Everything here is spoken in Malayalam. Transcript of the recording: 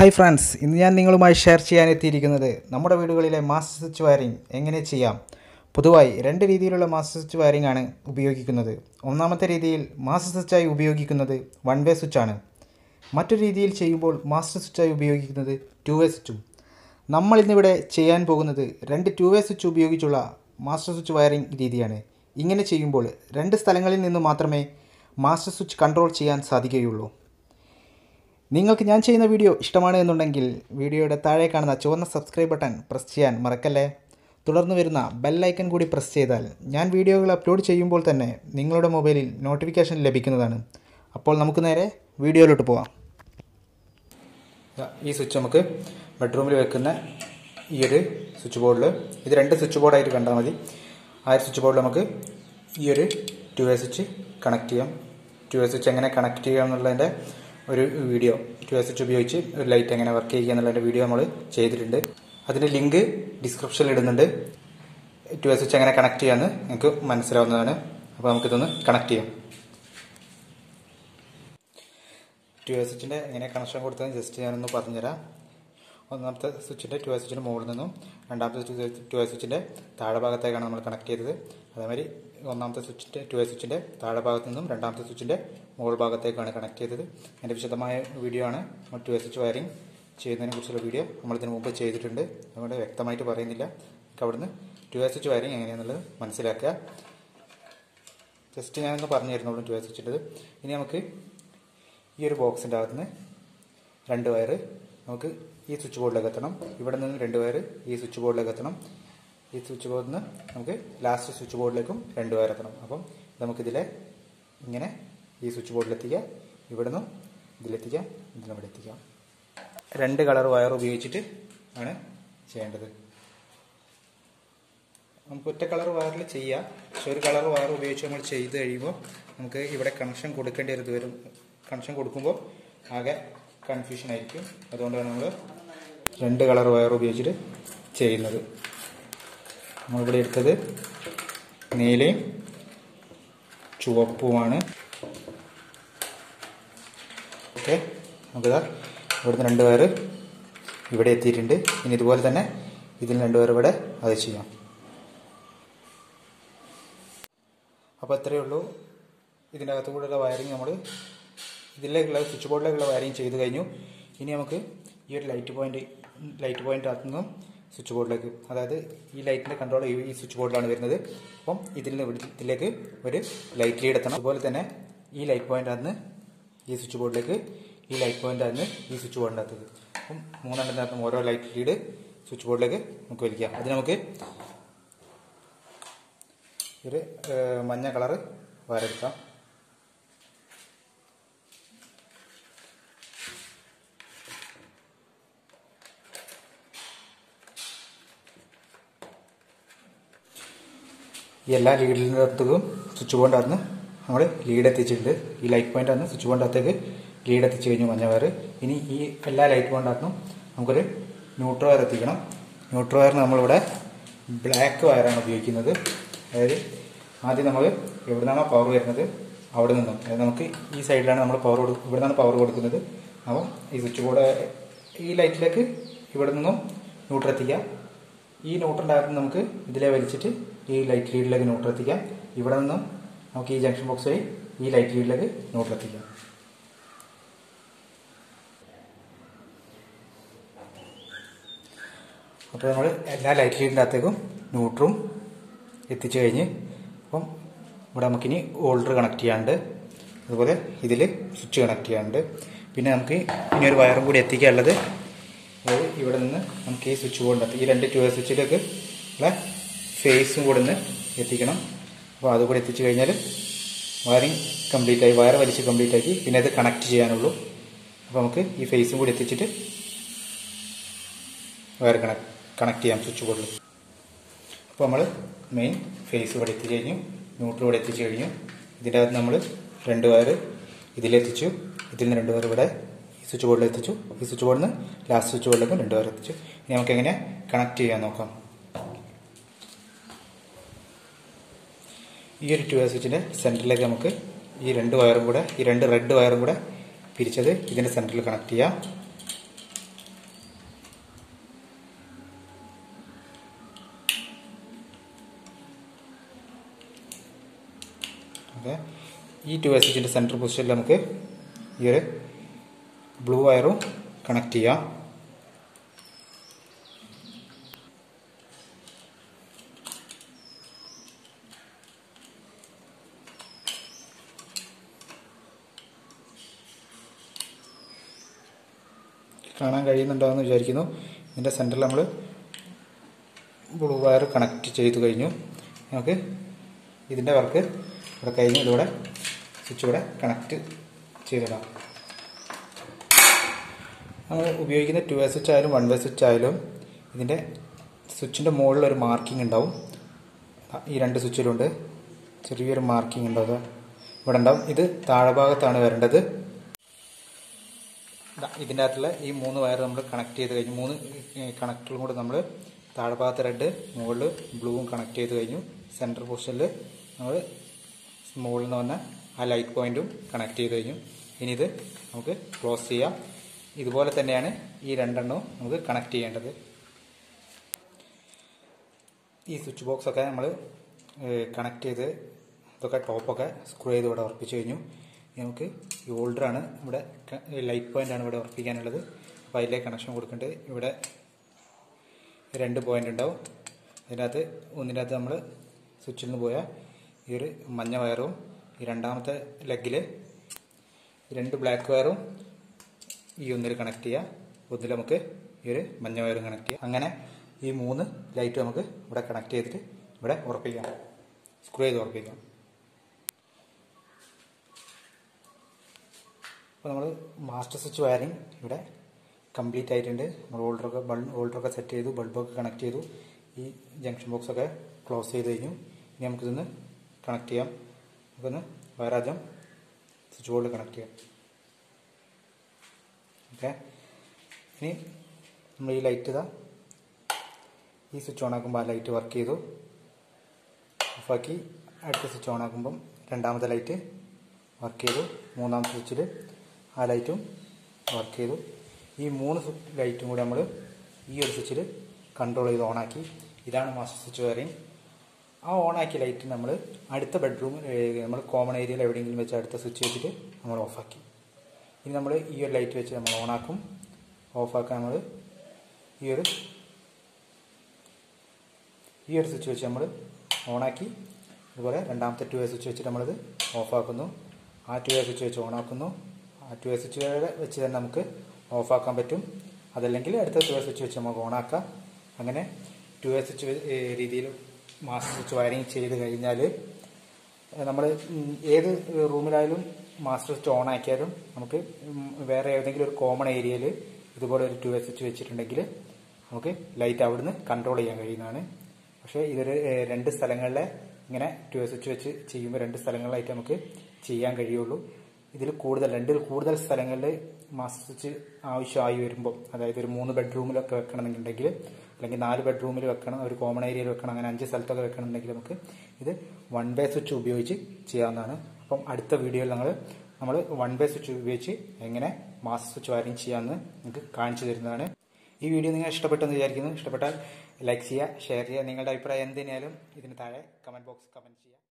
ഹായ് ഫ്രണ്ട്സ് ഇന്ന് ഞാൻ നിങ്ങളുമായി ഷെയർ ചെയ്യാൻ എത്തിയിരിക്കുന്നത് നമ്മുടെ വീടുകളിലെ മാസ്റ്റർ സ്വിച്ച് വയറിംഗ് എങ്ങനെ ചെയ്യാം പൊതുവായി രണ്ട് രീതിയിലുള്ള മാസ്റ്റർ സ്വിച്ച് വയറിംഗ് ആണ് ഉപയോഗിക്കുന്നത് ഒന്നാമത്തെ രീതിയിൽ മാസ്റ്റർ സ്വിച്ചായി ഉപയോഗിക്കുന്നത് വൺ വേ സ്വിച്ചാണ് മറ്റൊരു രീതിയിൽ ചെയ്യുമ്പോൾ മാസ്റ്റർ സ്വിച്ചായി ഉപയോഗിക്കുന്നത് ടു വേ സ്വിച്ചും നമ്മൾ ഇന്നിവിടെ ചെയ്യാൻ പോകുന്നത് രണ്ട് ടു വേ സ്വിച്ച് ഉപയോഗിച്ചുള്ള മാസ്റ്റർ സ്വിച്ച് വയറിംഗ് രീതിയാണ് ഇങ്ങനെ ചെയ്യുമ്പോൾ രണ്ട് സ്ഥലങ്ങളിൽ നിന്ന് മാത്രമേ മാസ്റ്റർ സ്വിച്ച് കൺട്രോൾ ചെയ്യാൻ സാധിക്കുകയുള്ളൂ നിങ്ങൾക്ക് ഞാൻ ചെയ്യുന്ന വീഡിയോ ഇഷ്ടമാണ് എന്നുണ്ടെങ്കിൽ വീഡിയോയുടെ താഴെ കാണുന്ന ചുവന്ന സബ്സ്ക്രൈബ് ബട്ടൺ പ്രസ് ചെയ്യാൻ മറക്കല്ലേ തുടർന്ന് വരുന്ന ബെല്ലൈക്കൺ കൂടി പ്രസ് ചെയ്താൽ ഞാൻ വീഡിയോകൾ അപ്ലോഡ് ചെയ്യുമ്പോൾ തന്നെ നിങ്ങളുടെ മൊബൈലിൽ നോട്ടിഫിക്കേഷൻ ലഭിക്കുന്നതാണ് അപ്പോൾ നമുക്ക് നേരെ വീഡിയോയിലോട്ട് പോവാം ഈ സ്വിച്ച് നമുക്ക് ബെഡ്റൂമിൽ വെക്കുന്ന ഈ ഒരു സ്വിച്ച് ബോർഡിൽ ഇത് രണ്ട് സ്വിച്ച് ബോർഡായിട്ട് കണ്ടാൽ മതി ആ ഒരു സ്വിച്ച് ബോർഡിൽ നമുക്ക് ഈ ഒരു ടു വേ സ്വിച്ച് കണക്ട് ചെയ്യാം ടു വേ സ്വിച്ച് എങ്ങനെ കണക്ട് ചെയ്യാം എന്നുള്ളതിൻ്റെ ഒരു വീഡിയോ ടു വേ സ്വിച്ച് ഉപയോഗിച്ച് ഒരു ലൈറ്റ് എങ്ങനെ വർക്ക് ചെയ്യുക എന്നുള്ളതിൻ്റെ വീഡിയോ നമ്മൾ ചെയ്തിട്ടുണ്ട് അതിൻ്റെ ലിങ്ക് ഡിസ്ക്രിപ്ഷനിൽ ഇടുന്നുണ്ട് ടു വേ സ്വിച്ച് എങ്ങനെ കണക്ട് ചെയ്യാമെന്ന് നിങ്ങൾക്ക് മനസ്സിലാവുന്നതാണ് അപ്പോൾ നമുക്കിതൊന്ന് കണക്ട് ചെയ്യാം ടു വേ സ്വിച്ചിൻ്റെ എങ്ങനെ കണക്ഷൻ കൊടുത്തതെന്ന് ജസ്റ്റ് ഞാനൊന്ന് പറഞ്ഞുതരാം ഒന്നാമത്തെ സ്വിച്ചിൻ്റെ ടു വേ സ്വിച്ചിൻ്റെ മുകളിൽ നിന്നും രണ്ടാമത്തെ ടു വേ സ്വിച്ചിൻ്റെ താഴെ ഭാഗത്തേക്കാണ് നമ്മൾ കണക്ട് ചെയ്തത് അതേമാതിരി ഒന്നാമത്തെ സ്വിച്ചിൻ്റെ ടു വേ സ്വിച്ചിൻ്റെ താഴെ ഭാഗത്തു നിന്നും രണ്ടാമത്തെ സ്വിച്ചിൻ്റെ മുകൾ ഭാഗത്തേക്കാണ് കണക്ട് ചെയ്തത് അതിൻ്റെ വിശദമായ വീഡിയോ ആണ് നമ്മൾ ടു വേ സ്വിച്ച് വയറിംഗ് ചെയ്യുന്നതിനെ കുറിച്ചുള്ള വീഡിയോ നമ്മൾ ഇതിനു മുമ്പ് ചെയ്തിട്ടുണ്ട് അതുകൊണ്ട് വ്യക്തമായിട്ട് പറയുന്നില്ല നമുക്ക് അവിടുന്ന് ടു വേ സ്വിച്ച് വയറിംഗ് എങ്ങനെയാണെന്നുള്ളത് മനസ്സിലാക്കുക ജസ്റ്റ് ഞാനൊന്ന് പറഞ്ഞു തരുന്നുള്ളൂ ടു വേ സ്വിച്ചിൻ്റെത് ഇനി നമുക്ക് ഈ ഒരു ബോക്സിൻ്റെ അകത്തുനിന്ന് രണ്ട് വയറ് നമുക്ക് ഈ സ്വിച്ച് ബോർഡിലേക്ക് എത്തണം ഇവിടെ നിന്ന് രണ്ട് വയർ ഈ സ്വിച്ച് ബോർഡിലേക്ക് എത്തണം ഈ സ്വിച്ച് ബോർഡിൽ നിന്ന് നമുക്ക് ലാസ്റ്റ് സ്വിച്ച് ബോർഡിലേക്കും രണ്ട് വയർ എത്തണം അപ്പം നമുക്കിതിലെ ഇങ്ങനെ ഈ സ്വിച്ച് ബോർഡിലെത്തിക്കാം ഇവിടെ നിന്നും ഇതിലെത്തിക്കാം ഇതിലൂടെ എത്തിക്കാം രണ്ട് കളർ വയർ ഉപയോഗിച്ചിട്ട് ആണ് ചെയ്യേണ്ടത് നമുക്ക് ഒറ്റ കളർ വയറിൽ ചെയ്യാം പക്ഷെ ഒരു കളർ വയർ ഉപയോഗിച്ച് നമ്മൾ ചെയ്ത് കഴിയുമ്പോൾ നമുക്ക് ഇവിടെ കണക്ഷൻ കൊടുക്കേണ്ടി ഒരു വരും കണക്ഷൻ കൊടുക്കുമ്പോൾ ആകെ കൺഫ്യൂഷൻ ആയിരിക്കും അതുകൊണ്ടാണ് നമ്മൾ രണ്ട് കളർ വയർ ഉപയോഗിച്ചിട്ട് ചെയ്യുന്നത് നമ്മളിവിടെ എടുത്തത് നീലയും ചുവപ്പുമാണ് ഓക്കെ നമുക്കിതാ ഇവിടുന്ന് രണ്ട് വയർ ഇവിടെ എത്തിയിട്ടുണ്ട് ഇനി ഇതുപോലെ തന്നെ ഇതിൽ രണ്ട് വയർ ഇവിടെ അത് ചെയ്യാം അപ്പോൾ ഇത്രയേ ഉള്ളൂ ഇതിൻ്റെ അകത്തു കൂടെയുള്ള വയറിങ് നമ്മൾ ഇതിലേക്കുള്ള സ്വിച്ച് ബോർഡിലേക്കുള്ള വയറിങ് ചെയ്ത് കഴിഞ്ഞു ഇനി നമുക്ക് ഈ ഒരു ലൈറ്റ് പോയിന്റ് ലൈറ്റ് പോയിന്റ് അകത്തു നിന്നും സ്വിച്ച് ബോർഡിലേക്ക് അതായത് ഈ ലൈറ്റിൻ്റെ കൺട്രോൾ ഈ സ്വിച്ച് ബോർഡിലാണ് വരുന്നത് അപ്പം ഇതിൽ നിന്ന് ഇതിലേക്ക് ഒരു ലൈറ്റ് ലീഡ് എത്തണം അതുപോലെ തന്നെ ഈ ലൈറ്റ് പോയിന്റ് അകത്ത് ഈ സ്വിച്ച് ബോർഡിലേക്ക് ഈ ലൈറ്റ് പോയിന്റ് അകത്ത് ഈ സ്വിച്ച് ബോർഡിൻ്റെ അകത്ത് അപ്പം മൂന്നെണ്ണത്തിനകത്തും ഓരോ ലൈറ്റ് ലീഡ് സ്വിച്ച് ബോർഡിലേക്ക് നമുക്ക് വലിക്കാം അത് നമുക്ക് ഒരു മഞ്ഞ കളറ് വരെടുക്കാം ഈ എല്ലാ ലീഡിൻ്റെ അടുത്തേക്കും സ്വിച്ച് ബോർഡ് അകത്ത് നമ്മൾ ലീഡ് എത്തിച്ചിട്ടുണ്ട് ഈ ലൈറ്റ് പോയിന്റ് ആണ് സ്വിച്ച് ബോർഡ് അകത്തേക്ക് ലീഡ് എത്തിച്ചു കഴിഞ്ഞു മഞ്ഞ വയർ ഇനി ഈ എല്ലാ ലൈറ്റ് പോയിന്റ് അകത്തും നമുക്കൊരു ന്യൂട്രോ വയർ എത്തിക്കണം ന്യൂട്രോ വയറിന് നമ്മളിവിടെ ബ്ലാക്ക് വയറാണ് ഉപയോഗിക്കുന്നത് അതായത് ആദ്യം നമ്മൾ എവിടെ നിന്നാണോ പവർ വരുന്നത് അവിടെ നിന്നും അതായത് നമുക്ക് ഈ സൈഡിലാണ് നമ്മൾ പവർ കൊടു ഇവിടെ നിന്നാണ് പവർ കൊടുക്കുന്നത് അപ്പം ഈ സ്വിച്ച് ബോർഡ് ഈ ലൈറ്റിലേക്ക് ഇവിടെ നിന്നും ന്യൂട്രൽ എത്തിക്കാം ഈ ന്യൂട്രലിൻ്റെ അകത്ത് നമുക്ക് ഇതിലെ വലിച്ചിട്ട് ഈ ലൈറ്റ് ലീഡിലേക്ക് ന്യൂട്രൽ എത്തിക്കാം ഇവിടെ നിന്നും നമുക്ക് ഈ ജംഗ്ഷൻ ബോക്സ് വഴി ഈ ലൈറ്റ് ലീഡിലേക്ക് ന്യൂട്രൽ എത്തിക്കാം അപ്പോൾ നമ്മൾ എല്ലാ ലൈറ്റ് ലീഡിൻ്റെ അകത്തേക്കും ന്യൂട്രും എത്തിച്ചു കഴിഞ്ഞ് അപ്പം ഇവിടെ നമുക്കിനി ഓൾഡർ കണക്ട് ചെയ്യാനുണ്ട് അതുപോലെ ഇതിൽ സ്വിച്ച് കണക്ട് ചെയ്യാനുണ്ട് പിന്നെ നമുക്ക് ഇനി ഒരു വയറും കൂടി എത്തിക്കാനുള്ളത് അതായത് ഇവിടെ നിന്ന് നമുക്ക് ഈ സ്വിച്ച് ബോർഡിൻ്റെ ഈ രണ്ട് ടു വേ സ്വിച്ചിലേക്ക് ഉള്ള ഫേസും കൂടെ ഒന്ന് എത്തിക്കണം അപ്പോൾ അതുകൂടി എത്തിച്ചു കഴിഞ്ഞാൽ വയറിങ് കംപ്ലീറ്റ് ആയി വയർ വലിച്ച് കംപ്ലീറ്റ് ആക്കി പിന്നെ അത് കണക്ട് ചെയ്യാനുള്ളൂ അപ്പോൾ നമുക്ക് ഈ ഫേസും കൂടി എത്തിച്ചിട്ട് വയർ കണക്ട് കണക്ട് ചെയ്യാം സ്വിച്ച് ബോർഡിൽ അപ്പോൾ നമ്മൾ മെയിൻ ഫേസ് ഇവിടെ എത്തിച്ചു കഴിഞ്ഞു ന്യൂട്രൽ ഇവിടെ എത്തിച്ചു കഴിഞ്ഞു ഇതിൻ്റെ അകത്ത് നമ്മൾ രണ്ട് വയർ ഇതിലെത്തിച്ചു ഇതിൽ നിന്ന് രണ്ട് വയർ ഇവിടെ ഈ സ്വിച്ച് ബോർഡിൽ എത്തിച്ചു ഈ സ്വിച്ച് ബോർഡിൽ നിന്ന് ലാസ്റ്റ് സ്വിച്ച് ബോർഡിലേക്ക് രണ്ട് വയർ എത്തിച്ചു ഇനി നമുക്ക് എങ്ങനെ കണക്ട് ചെയ്യാൻ നോക്കാം ഈ ഒരു ടു വയർ സ്വിച്ചിൻ്റെ സെൻറ്ററിലേക്ക് നമുക്ക് ഈ രണ്ട് വയറും കൂടെ ഈ രണ്ട് റെഡ് വയറും കൂടെ പിരിച്ചത് ഇതിൻ്റെ സെൻറ്ററിൽ കണക്ട് ചെയ്യാം ഓക്കെ ഈ ടു എസ് എച്ചിൻ്റെ സെൻട്രൽ പൊസിഷനിൽ നമുക്ക് ഈ ഒരു ബ്ലൂ വയറും കണക്ട് ചെയ്യാം കാണാൻ കഴിയുന്നുണ്ടോ എന്ന് വിചാരിക്കുന്നു ഇതിൻ്റെ സെൻറ്ററിൽ നമ്മൾ ബ്ലൂ വയർ കണക്ട് ചെയ്ത് കഴിഞ്ഞു നമുക്ക് ഇതിൻ്റെ വർക്ക് ഇവിടെ കഴിഞ്ഞ് ഇതിലൂടെ സ്വിച്ച് ഇവിടെ കണക്ട് ചെയ്തിടാം നമ്മൾ ഉപയോഗിക്കുന്ന ടു വേ സ്വിച്ച് ആയാലും വൺ വേ സ്വിച്ച് ആയാലും ഇതിൻ്റെ സ്വിച്ചിൻ്റെ മുകളിൽ ഒരു മാർക്കിംഗ് ഉണ്ടാവും ഈ രണ്ട് സ്വിച്ചിലുണ്ട് ചെറിയൊരു മാർക്കിംഗ് ഉണ്ടാവും ഇവിടെ ഉണ്ടാവും ഇത് താഴെ ഭാഗത്താണ് വരേണ്ടത് ഇതിൻ്റെ അകത്തുള്ള ഈ മൂന്ന് വയർ നമ്മൾ കണക്ട് ചെയ്ത് കഴിഞ്ഞു മൂന്ന് കണക്ടറും കൂടെ നമ്മൾ താഴെ ഭാഗത്ത് റെഡ് മുകളിൽ ബ്ലൂവും കണക്ട് ചെയ്ത് കഴിഞ്ഞു സെൻറ്റർ പൊസിഷനിൽ നമ്മൾ മുകളിൽ നിന്ന് വന്ന ആ ലൈറ്റ് പോയിന്റും കണക്ട് ചെയ്ത് കഴിഞ്ഞു ഇനി ഇത് നമുക്ക് ക്ലോസ് ചെയ്യാം ഇതുപോലെ തന്നെയാണ് ഈ രണ്ടെണ്ണവും നമുക്ക് കണക്ട് ചെയ്യേണ്ടത് ഈ സ്വിച്ച് ബോക്സ് ഒക്കെ നമ്മൾ കണക്ട് ചെയ്ത് ഇതൊക്കെ ടോപ്പൊക്കെ സ്ക്രൂ ചെയ്ത് ഇവിടെ ഉറപ്പിച്ച് കഴിഞ്ഞു നമുക്ക് ഈ ഹോൾഡറാണ് ഇവിടെ ലൈറ്റ് പോയിൻ്റാണ് ഇവിടെ ഉറപ്പിക്കാനുള്ളത് അപ്പോൾ അതിലേക്ക് കണക്ഷൻ കൊടുക്കേണ്ടത് ഇവിടെ രണ്ട് പോയിൻ്റ് ഉണ്ടാവും അതിനകത്ത് ഒന്നിൻ്റെ അകത്ത് നമ്മൾ സ്വിച്ചിൽ നിന്ന് പോയാൽ ഈ ഒരു മഞ്ഞ വയറും ഈ രണ്ടാമത്തെ ലെഗിൽ രണ്ട് ബ്ലാക്ക് വയറും ഈ ഒന്നിൽ കണക്ട് ചെയ്യുക ഒന്നിൽ നമുക്ക് ഈ ഒരു മഞ്ഞ വയറും കണക്ട് ചെയ്യാം അങ്ങനെ ഈ മൂന്ന് ലൈറ്റ് നമുക്ക് ഇവിടെ കണക്ട് ചെയ്തിട്ട് ഇവിടെ ഉറപ്പിക്കാം സ്ക്രൂ ചെയ്ത് ഉറപ്പിക്കാം അപ്പോൾ നമ്മൾ മാസ്റ്റർ സ്വിച്ച് വയറിംഗ് ഇവിടെ കംപ്ലീറ്റ് ആയിട്ടുണ്ട് നമ്മൾ ഹോൾഡറൊക്കെ ബൾബ് ഹോൾഡറൊക്കെ സെറ്റ് ചെയ്തു ബൾബൊക്കെ കണക്ട് ചെയ്തു ഈ ജംഗ്ഷൻ ബോക്സ് ഒക്കെ ക്ലോസ് ചെയ്ത് കഴിഞ്ഞു ഇനി നമുക്കിതൊന്ന് കണക്ട് ചെയ്യാം നമുക്കൊന്ന് വയറാദ്യം സ്വിച്ച് ബോർഡിൽ കണക്ട് ചെയ്യാം ഓക്കെ ഇനി നമ്മൾ ഈ ലൈറ്റ് ഇതാ ഈ സ്വിച്ച് ഓൺ ആക്കുമ്പോൾ ആ ലൈറ്റ് വർക്ക് ചെയ്തു ഓഫാക്കി അടുത്ത സ്വിച്ച് ഓൺ ആക്കുമ്പം രണ്ടാമത്തെ ലൈറ്റ് വർക്ക് ചെയ്തു മൂന്നാമത്തെ സ്വിച്ചിൽ ആ ലൈറ്റും വർക്ക് ചെയ്തു ഈ മൂന്ന് ലൈറ്റും കൂടി നമ്മൾ ഈ ഒരു സ്വിച്ചിൽ കൺട്രോൾ ചെയ്ത് ഓണാക്കി ഇതാണ് മാസ്റ്റർ സ്വിച്ച് വയറിങ് ആ ഓണാക്കിയ ലൈറ്റ് നമ്മൾ അടുത്ത ബെഡ്റൂം നമ്മൾ കോമൺ ഏരിയയിൽ എവിടെയെങ്കിലും വെച്ച് അടുത്ത സ്വിച്ച് വെച്ചിട്ട് നമ്മൾ ഓഫാക്കി ഇനി നമ്മൾ ഈ ഒരു ലൈറ്റ് വെച്ച് നമ്മൾ ഓണാക്കും ഓഫാക്കാൻ നമ്മൾ ഈ ഒരു ഈ ഒരു സ്വിച്ച് വെച്ച് നമ്മൾ ഓണാക്കി അതുപോലെ രണ്ടാമത്തെ ടു എ സ്വിച്ച് വെച്ചിട്ട് നമ്മളിത് ഓഫാക്കുന്നു ആ ടു എ സ്വിച്ച് വെച്ച് ഓണാക്കുന്നു ആ ടു എ സ്വിച്ച് വെച്ച് തന്നെ നമുക്ക് ഓഫാക്കാൻ പറ്റും അതല്ലെങ്കിൽ അടുത്ത ടു എ സ്വിച്ച് വെച്ച് നമുക്ക് ഓണാക്കാം അങ്ങനെ ടു എ സ്വിച്ച് രീതിയിൽ മാസ്റ്റർ സ്വിച്ച് വയറിങ് ചെയ്ത് കഴിഞ്ഞാൽ നമ്മൾ ഏത് റൂമിലായാലും മാസ്റ്റർ സ്വിച്ച് ഓൺ ആക്കിയാലും നമുക്ക് വേറെ ഏതെങ്കിലും ഒരു കോമൺ ഏരിയയിൽ ഇതുപോലെ ഒരു ടു എ സ്വിച്ച് വെച്ചിട്ടുണ്ടെങ്കിൽ നമുക്ക് ലൈറ്റ് അവിടുന്ന് കൺട്രോൾ ചെയ്യാൻ കഴിയുന്നതാണ് പക്ഷേ ഇതൊരു രണ്ട് സ്ഥലങ്ങളിലെ ഇങ്ങനെ ടു എ സ്വിച്ച് വെച്ച് ചെയ്യുമ്പോൾ രണ്ട് സ്ഥലങ്ങളിലായിട്ട് നമുക്ക് ചെയ്യാൻ കഴിയുള്ളൂ ഇതിൽ കൂടുതൽ രണ്ടിൽ കൂടുതൽ സ്ഥലങ്ങളിൽ മാസ്റ്റർ സ്വിച്ച് ആവശ്യമായി വരുമ്പോൾ അതായത് ഒരു മൂന്ന് ബെഡ്റൂമിലൊക്കെ വെക്കണമെന്നുണ്ടെങ്കിൽ അല്ലെങ്കിൽ നാല് ബെഡ്റൂമിൽ വെക്കണം ഒരു കോമൺ ഏരിയയിൽ വെക്കണം അങ്ങനെ അഞ്ച് സ്ഥലത്തൊക്കെ വെക്കണമെന്നുണ്ടെങ്കിൽ നമുക്ക് ഇത് വൺ വേ സ്വിച്ച് ഉപയോഗിച്ച് ചെയ്യാവുന്നതാണ് അപ്പം അടുത്ത വീഡിയോയിൽ ഞങ്ങൾ നമ്മൾ വൺ വേ സ്വിച്ച് ഉപയോഗിച്ച് എങ്ങനെ മാസ്റ്റർ സ്വിച്ച് വയറിങ് ചെയ്യാമെന്ന് നിങ്ങൾക്ക് കാണിച്ചു തരുന്നതാണ് ഈ വീഡിയോ നിങ്ങൾ ഇഷ്ടപ്പെട്ടെന്ന് വിചാരിക്കുന്നു ഇഷ്ടപ്പെട്ടാൽ ലൈക്ക് ചെയ്യുക ഷെയർ ചെയ്യുക നിങ്ങളുടെ അഭിപ്രായം എന്തിനായാലും ഇതിന് താഴെ കമൻറ്റ് ബോക്സ് കമൻറ്റ് ചെയ്യുക